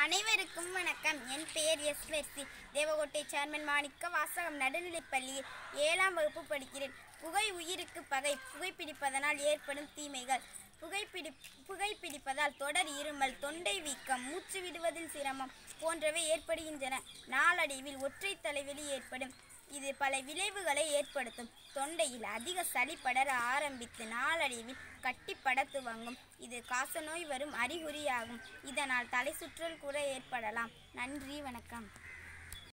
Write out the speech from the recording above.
அனைவருக்கும் வணக்கம் என் பெயர் S Mercy Devakottai chairman Manikka Vasagam நடுநிலைப்பள்ளியில் ஏழாம் வகுப்பு படிக்கிறேன் புகை உயிருக்கு பகை புகைப்பிடிப்பதனால் ஏற்படும் தீமைகள் புகைப்பிடி புகைப்பிடிப்பதால் தொடர் இருமல் தொண்டை வீக்கம் மூச்சு விடுவதில் சிரமம் போன்றவை ஏற்படுகின்றன நாளடைவில் ஒற்றை தலைவலி ஏற்படும் இது பல விளைவுகளை ஏற்படுத்தும் தொண்டையில் அதிக சளி படர ஆரம்பித்து நாளடைவில் கட்டிப்பட துவங்கும் இது காசநோய் வரும் அறிகுறியாகும் இதனால் தலை சுற்றல் கூட ஏற்படலாம் நன்றி வணக்கம்